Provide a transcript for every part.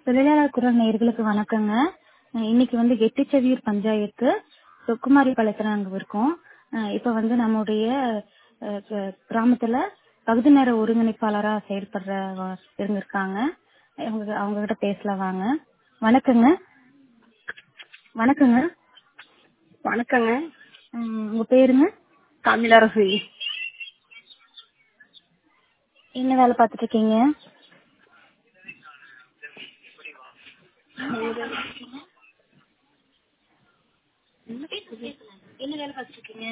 தொழிலாளர் குரல் நேயர்களுக்கு வணக்கங்க அஹ் இன்னைக்கு வந்து எட்டுச்செவியூர் பஞ்சாயத்து சொக்குமாரி பாளையத்துல நாங்க இருக்கோம் அஹ் இப்ப வந்து நம்முடைய அஹ், க- கிராமத்துல பகுதி நேர ஒருங்கிணைப்பாளரா செயல்படுற வ- இவங்க இருக்காங்க அவங்க அவங்க கிட்ட பேசலாம் வாங்க வணக்கங்க வணக்கங்க வணக்கங்க உம், உங்க பேருங்க தமிழரசி என்ன வேலை பார்த்துட்டு இருக்கீங்க என்ன வேலை பார்த்துட்டு இருக்கீங்க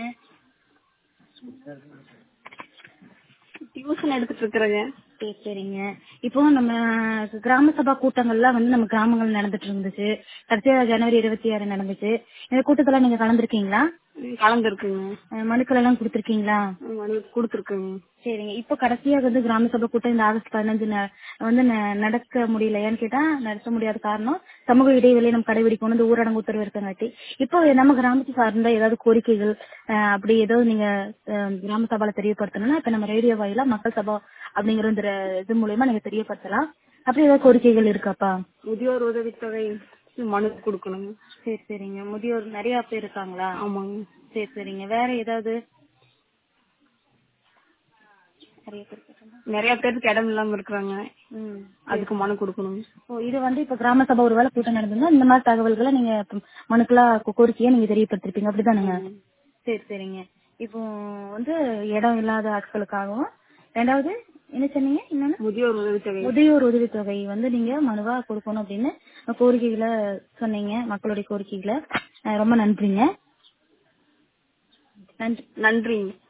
டியூஷன் எடுத்துட்டு இருக்கிறேங்க சரி சரிங்க இப்போ நம்ம கிராம சபா கூட்டங்கள்லாம் வந்து நம்ம கிராமங்கள் நடந்துட்டு இருந்துச்சு கடைசியா ஜனவரி இருபத்தி ஆறு நடந்துச்சு இந்த கூட்டத்துல நீங்க கலந்துருக்கீங்களா ம், கலந்துருக்குங்க அஹ் மனுக்கள் எல்லாம் கொடுத்துருக்கீங்களா ம், மனு கொடுத்துருக்குங்க சரிங்க இப்போ கடைசியா வந்து கிராம சபை கூட்டம் இந்த ஆகஸ்ட் பதினஞ்சு ந- வந்து ந- நடக்க முடியல ஏன்னு கேட்டா நடத்த முடியாத காரணம் சமூக இடைவெளியை நம்ம கடைபிடிக்கணும் இந்த ஊரடங்கு உத்தரவு இருக்கங்காட்டி இப்போ நம்ம கிராமத்தை சார்ந்த ஏதாவது கோரிக்கைகள் அஹ், அப்படி ஏதாவது நீங்க அஹ், கிராம சபால தெரியப்படுத்தணும்னா இப்ப நம்ம ரேடியோ வாயிலா மக்கள் சபா அப்படிங்கிற இந்த இது மூலியமா நீங்க தெரியப்படுத்தலாம் அப்படி ஏதாவது கோரிக்கைகள் இருக்காப்பா முதியோர் உதவித்தொகை மனு கொடுக்கணுங்க சரி சரிங்க முதியோர் நிறைய பேர் இருக்காங்களா ஆமாங்க சரி சரிங்க வேற ஏதாவது நிறைய பேர் இருக்காங்களா? நிறைய பேருக்கு இடம் இல்லாம இருக்கிறாங்க ம் அதுக்கு மனு கொடுக்கணுங்க ஓ இது வந்து இப்ப கிராம சபை ஒரு வேளை கூட்டம் நடந்ததுன்னா இந்த மாதிரி தகவல்களை நீங்க இப்ப மனுக்களா கோ- கோரிக்கையா நீங்க தெரியப்படுத்திருப்பீங்க அப்படிதானுங்க சரி சரிங்க இப்போ வந்து இடம் இல்லாத ஆட்களுக்காகவும் ரெண்டாவது என்ன சொன்னீங்க இன்னொன்னு முதியோர் உதவித்தொகை முதியோர் உதவித்தொகை வந்து நீங்க மனுவா கொடுக்கணும் அப்படின்னு கோரிக்கைகளை சொன்னீங்க மக்களுடைய கோரிக்கைகளை அஹ் ரொம்ப நன்றிங்க நன்றி நன்றிங்க